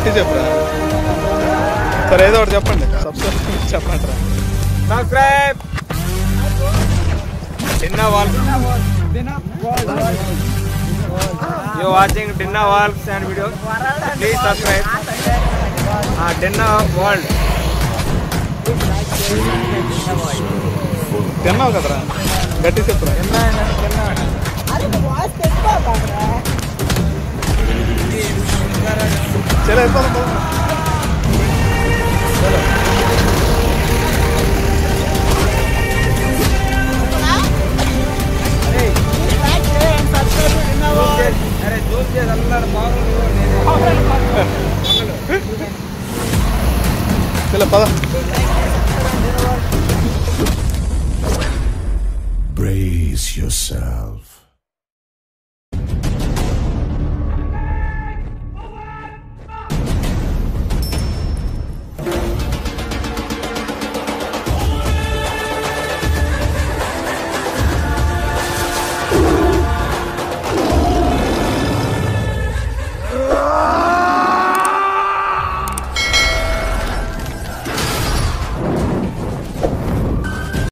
గట్టి చెప్పురా సరే ఏదో ఒకటి చెప్పండి సబ్స్క్రైబ్ చెప్పండి రా సబ్స్క్రైబ్ డిన్నా వాల్స్ యూ వాచింగ్ డిన్నా వాల్స్ అండ్ వీడియో ప్లీజ్ సబ్స్క్రైబ్ డిన్నా వరల్డ్ తిన్నావు కదరా గట్టి చెప్పురా చలో వెళ్ళిపోదాం పోదాం. అరే జూమ్ చేసి అందరు బాగుంది చలో పద Brace yourself.